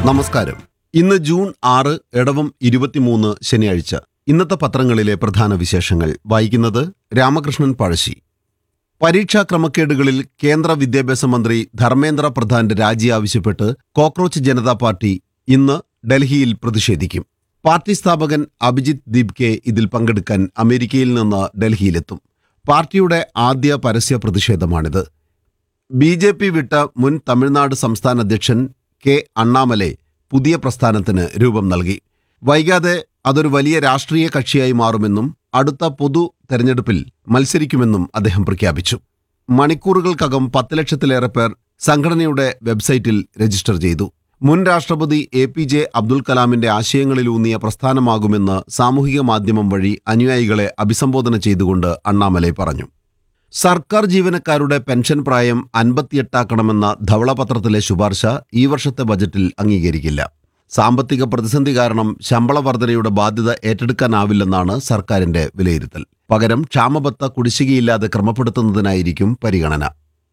നമസ്കാരം ഇന്ന് ജൂൺ ആറ് ഇടവം ഇരുപത്തിമൂന്ന് ശനിയാഴ്ച ഇന്നത്തെ പത്രങ്ങളിലെ പ്രധാന വിശേഷങ്ങൾ വായിക്കുന്നത് രാമകൃഷ്ണൻ പഴശ്ശി പരീക്ഷാ ക്രമക്കേടുകളിൽ കേന്ദ്ര വിദ്യാഭ്യാസ മന്ത്രി ധർമ്മേന്ദ്ര പ്രധാന്റെ രാജി ആവശ്യപ്പെട്ട് കോക്രോച്ച് ജനതാ പാർട്ടി ഇന്ന് ഡൽഹിയിൽ പ്രതിഷേധിക്കും പാർട്ടി സ്ഥാപകൻ അഭിജിത്ത് ദീപ്കെ ഇതിൽ പങ്കെടുക്കാൻ അമേരിക്കയിൽ നിന്ന് ഡൽഹിയിലെത്തും പാർട്ടിയുടെ ആദ്യ പരസ്യ പ്രതിഷേധമാണിത് ബി ജെ പി വിട്ട മുൻ തമിഴ്നാട് സംസ്ഥാന അധ്യക്ഷൻ കെ അണ്ണാമലെ പുതിയ പ്രസ്ഥാനത്തിന് രൂപം നൽകി വൈകാതെ അതൊരു വലിയ രാഷ്ട്രീയ കക്ഷിയായി മാറുമെന്നും അടുത്ത പൊതു തെരഞ്ഞെടുപ്പിൽ മത്സരിക്കുമെന്നും അദ്ദേഹം പ്രഖ്യാപിച്ചു മണിക്കൂറുകൾക്കകം പത്ത് ലക്ഷത്തിലേറെ പേർ സംഘടനയുടെ വെബ്സൈറ്റിൽ രജിസ്റ്റർ ചെയ്തു മുൻ രാഷ്ട്രപതി എ പി ജെ അബ്ദുൽ കലാമിന്റെ ആശയങ്ങളിലൂന്നിയ പ്രസ്ഥാനമാകുമെന്ന് സാമൂഹിക മാധ്യമം വഴി അനുയായികളെ അഭിസംബോധന ചെയ്തുകൊണ്ട് അണ്ണാമലൈ പറഞ്ഞു സർക്കാർ ജീവനക്കാരുടെ പെൻഷൻ പ്രായം അൻപത്തിയെട്ടാക്കണമെന്ന ധവളപത്രത്തിലെ ശുപാർശ ഈ വർഷത്തെ ബജറ്റിൽ അംഗീകരിക്കില്ല സാമ്പത്തിക പ്രതിസന്ധി കാരണം ശമ്പള വർധനയുടെ ബാധ്യത ഏറ്റെടുക്കാനാവില്ലെന്നാണ് സർക്കാരിന്റെ വിലയിരുത്തൽ പകരം ക്ഷാമബത്ത കുടിശ്ശികയില്ലാതെ ക്രമപ്പെടുത്തുന്നതിനായിരിക്കും പരിഗണന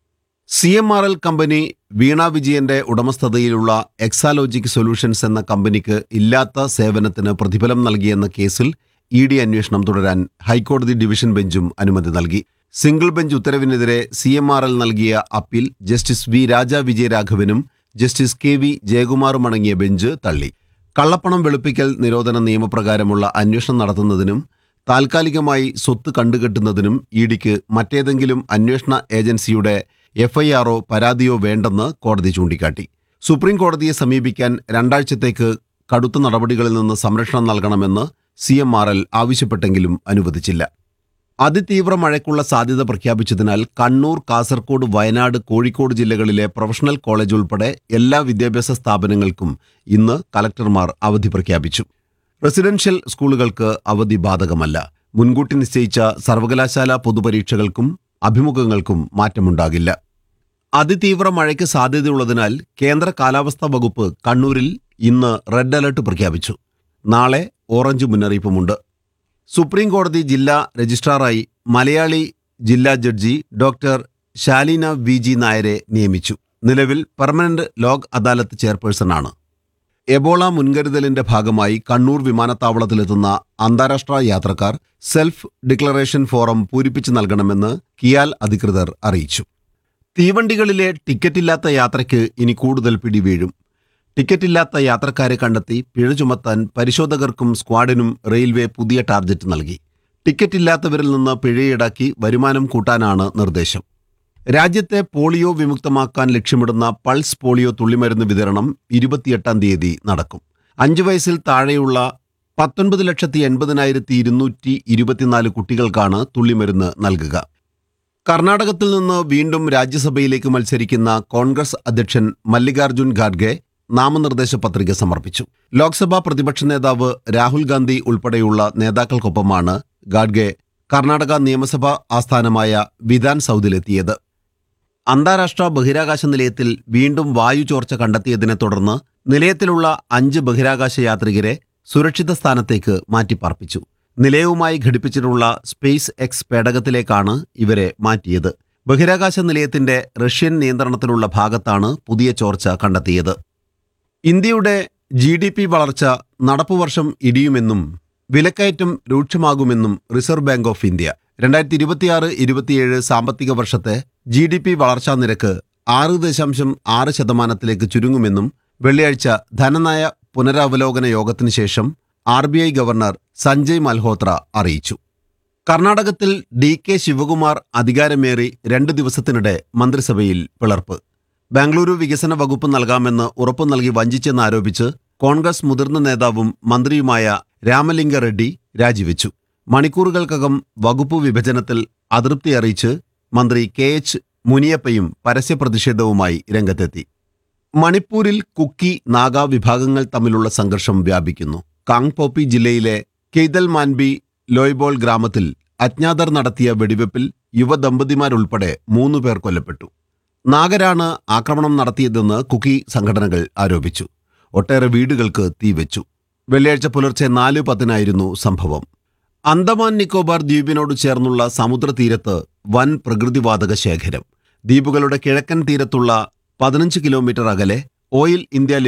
C M R L company Veena വിജയന്റെ ഉടമസ്ഥതയിലുള്ള എക്സാലോജിക് സൊല്യൂഷൻസ് എന്ന കമ്പനിക്ക് ഇല്ലാത്ത സേവനത്തിന് പ്രതിഫലം നൽകിയെന്ന കേസിൽ ഇ ഡി അന്വേഷണം തുടരാൻ ഹൈക്കോടതി ഡിവിഷൻ ബെഞ്ചും അനുമതി നൽകി സിംഗിൾ ബെഞ്ച് ഉത്തരവിനെതിരെ സി എം ആർ എൽ നൽകിയ അപ്പീൽ ജസ്റ്റിസ് വി രാജ വിജയരാഘവനും ജസ്റ്റിസ് കെ വി ജയകുമാറും അടങ്ങിയ ബെഞ്ച് തള്ളി കള്ളപ്പണം വെളുപ്പിക്കൽ നിരോധന നിയമപ്രകാരമുള്ള അന്വേഷണം നടത്തുന്നതിനും താൽക്കാലികമായി സ്വത്ത് കണ്ടുകെട്ടുന്നതിനും ഇ ഡിക്ക് മറ്റേതെങ്കിലും അന്വേഷണ ഏജൻസിയുടെ എഫ്ഐആറോ പരാതിയോ വേണ്ടെന്ന് കോടതി ചൂണ്ടിക്കാട്ടി സുപ്രീം കോടതിയെ സമീപിക്കാൻ രണ്ടാഴ്ചത്തേക്ക് കടുത്ത നടപടികളിൽ നിന്ന് സംരക്ഷണം നൽകണമെന്ന് സി എം ആർ എൽ ആവശ്യപ്പെട്ടെങ്കിലും അനുവദിച്ചില്ല അതിതീവ്ര മഴയ്ക്കുള്ള സാധ്യത പ്രഖ്യാപിച്ചതിനാൽ കണ്ണൂർ കാസർഗോഡ് വയനാട് കോഴിക്കോട് ജില്ലകളിലെ പ്രൊഫഷണൽ കോളേജ് ഉൾപ്പെടെ എല്ലാ വിദ്യാഭ്യാസ സ്ഥാപനങ്ങൾക്കും ഇന്ന് കലക്ടർമാർ അവധി പ്രഖ്യാപിച്ചു റെസിഡൻഷ്യൽ സ്കൂളുകൾക്ക് അവധി ബാധകമല്ല മുൻകൂട്ടി നിശ്ചയിച്ച സർവകലാശാല പൊതുപരീക്ഷകൾക്കും അഭിമുഖങ്ങൾക്കും മാറ്റമുണ്ടാകില്ല അതിതീവ്ര മഴയ്ക്ക് സാധ്യതയുള്ളതിനാൽ കേന്ദ്ര കാലാവസ്ഥാ വകുപ്പ് കണ്ണൂരിൽ ഇന്ന് റെഡ് അലർട്ട് പ്രഖ്യാപിച്ചു നാളെ ഓറഞ്ച് മുന്നറിയിപ്പുമുണ്ട് സുപ്രീം കോടതി ജില്ലാ രജിസ്ട്രാറായി മലയാളി ജില്ലാ judge doctor Shaleena V G നായരെ നിയമിച്ചു നിലവിൽ പെർമനന്റ് ലോക് അദാലത്ത് ചെയർപേഴ്സണാണ് എബോള മുൻകരുതലിന്റെ ഭാഗമായി കണ്ണൂർ വിമാനത്താവളത്തിലെത്തുന്ന അന്താരാഷ്ട്ര യാത്രക്കാർ സെൽഫ് ഡിക്ലറേഷൻ ഫോറം പൂരിപ്പിച്ചു നൽകണമെന്ന് കിയാൽ അധികൃതർ അറിയിച്ചു തീവണ്ടികളിലെ ടിക്കറ്റില്ലാത്ത യാത്രയ്ക്ക് ഇനി കൂടുതൽ പിടിവീഴും ടിക്കറ്റില്ലാത്ത യാത്രക്കാരെ കണ്ടെത്തി പിഴ ചുമത്താൻ പരിശോധകർക്കും സ്ക്വാഡിനും റെയിൽവേ പുതിയ ടാർജറ്റ് നൽകി ടിക്കറ്റില്ലാത്തവരിൽ നിന്ന് പിഴ ഈടാക്കി വരുമാനം കൂട്ടാനാണ് നിർദ്ദേശം രാജ്യത്തെ പോളിയോ വിമുക്തമാക്കാൻ ലക്ഷ്യമിടുന്ന പൾസ് പോളിയോ തുള്ളിമരുന്ന് വിതരണം ഇരുപത്തിയെട്ടാം തീയതി നടക്കും അഞ്ചു വയസ്സിൽ താഴെയുള്ള പത്തൊൻപത് ലക്ഷത്തി എൺപതിനായിരത്തി ഇരുന്നൂറ്റി ഇരുപത്തിനാല് കുട്ടികൾക്കാണ് തുള്ളിമരുന്ന് നൽകുക കർണാടകത്തിൽ നിന്ന് വീണ്ടും രാജ്യസഭയിലേക്ക് മത്സരിക്കുന്ന കോൺഗ്രസ് അധ്യക്ഷൻ മല്ലികാർജുൻ ഖാർഗെ നാമനിർദ്ദേശ പത്രിക സമർപ്പിച്ചു ലോക്സഭാ പ്രതിപക്ഷ നേതാവ് രാഹുൽ ഗാന്ധി ഉൾപ്പെടെയുള്ള നേതാക്കൾക്കൊപ്പമാണ് ഖാർഗെ കർണാടക നിയമസഭാ ആസ്ഥാനമായ വിധാൻ സൗദിലെത്തിയത് അന്താരാഷ്ട്ര ബഹിരാകാശ നിലയത്തിൽ വീണ്ടും വായു ചോർച്ച കണ്ടെത്തിയതിനെ തുടർന്ന് നിലയത്തിലുള്ള അഞ്ച് ബഹിരാകാശ യാത്രികരെ സുരക്ഷിത സ്ഥാനത്തേക്ക് മാറ്റിപ്പാർപ്പിച്ചു നിലയവുമായി ഘടിപ്പിച്ചിട്ടുള്ള സ്പേസ് എക്സ് പേടകത്തിലേക്കാണ് ഇവരെ മാറ്റിയത് ബഹിരാകാശ നിലയത്തിന്റെ റഷ്യൻ നിയന്ത്രണത്തിലുള്ള ഭാഗത്താണ് പുതിയ ചോർച്ച കണ്ടെത്തിയത് ഇന്ത്യയുടെ ജി ഡി പി വളർച്ച നടപ്പുവർഷം ഇടിയുമെന്നും വിലക്കയറ്റം രൂക്ഷമാകുമെന്നും റിസർവ് ബാങ്ക് ഓഫ് ഇന്ത്യ രണ്ടായിരത്തി ഇരുപത്തിയാറ് ഇരുപത്തിയേഴ് സാമ്പത്തിക വർഷത്തെ ജി ഡി പി വളർച്ചാ നിരക്ക് ആറ് ദശാംശം ആറ് ശതമാനത്തിലേക്ക് ചുരുങ്ങുമെന്നും വെള്ളിയാഴ്ച ധനനയ പുനരവലോകന യോഗത്തിന് ശേഷം R B I governor Sanjay Malhotra അറിയിച്ചു കർണാടകത്തിൽ ഡി കെ ശിവകുമാർ അധികാരമേറി രണ്ട് ദിവസത്തിനിടെ മന്ത്രിസഭയിൽ പിളർപ്പ് ബാംഗ്ലൂരു വികസന വകുപ്പ് നൽകാമെന്ന് ഉറപ്പു നൽകി വഞ്ചിച്ചെന്നാരോപിച്ച് കോൺഗ്രസ് മുതിർന്ന നേതാവും മന്ത്രിയുമായ രാമലിംഗ റെഡ്ഡി രാജിവെച്ചു മണിക്കൂറുകൾക്കകം വകുപ്പ് വിഭജനത്തിൽ അതൃപ്തി അറിയിച്ച് മന്ത്രി കെ എച്ച് മുനിയപ്പയും പരസ്യ പ്രതിഷേധവുമായി രംഗത്തെത്തി മണിപ്പൂരിൽ കുക്കി നാഗ വിഭാഗങ്ങൾ തമ്മിലുള്ള സംഘർഷം വ്യാപിക്കുന്നു കാങ്പോപ്പി ജില്ലയിലെ കെയ്തൽ മാൻബി ലോയ്ബോൾ ഗ്രാമത്തിൽ അജ്ഞാതർ നടത്തിയ വെടിവെപ്പിൽ യുവദമ്പതിമാരുൾപ്പെടെ മൂന്നു പേർ കൊല്ലപ്പെട്ടു നാഗരാണ് ആക്രമണം നടത്തിയതെന്ന് കുക്കി സംഘടനകൾ ആരോപിച്ചു ഒട്ടേറെ വീടുകൾക്ക് തീവെച്ചു വെള്ളിയാഴ്ച പുലർച്ചെ നാല് പത്തിനായിരുന്നു സംഭവം അന്തമാൻ നിക്കോബാർ ദ്വീപിനോട് ചേർന്നുള്ള സമുദ്രതീരത്ത് വൻ പ്രകൃതിവാതക ശേഖരം ദ്വീപുകളുടെ കിഴക്കൻ തീരത്തുള്ള പതിനഞ്ച് കിലോമീറ്റർ അകലെ ഓയിൽ ഇന്ത്യ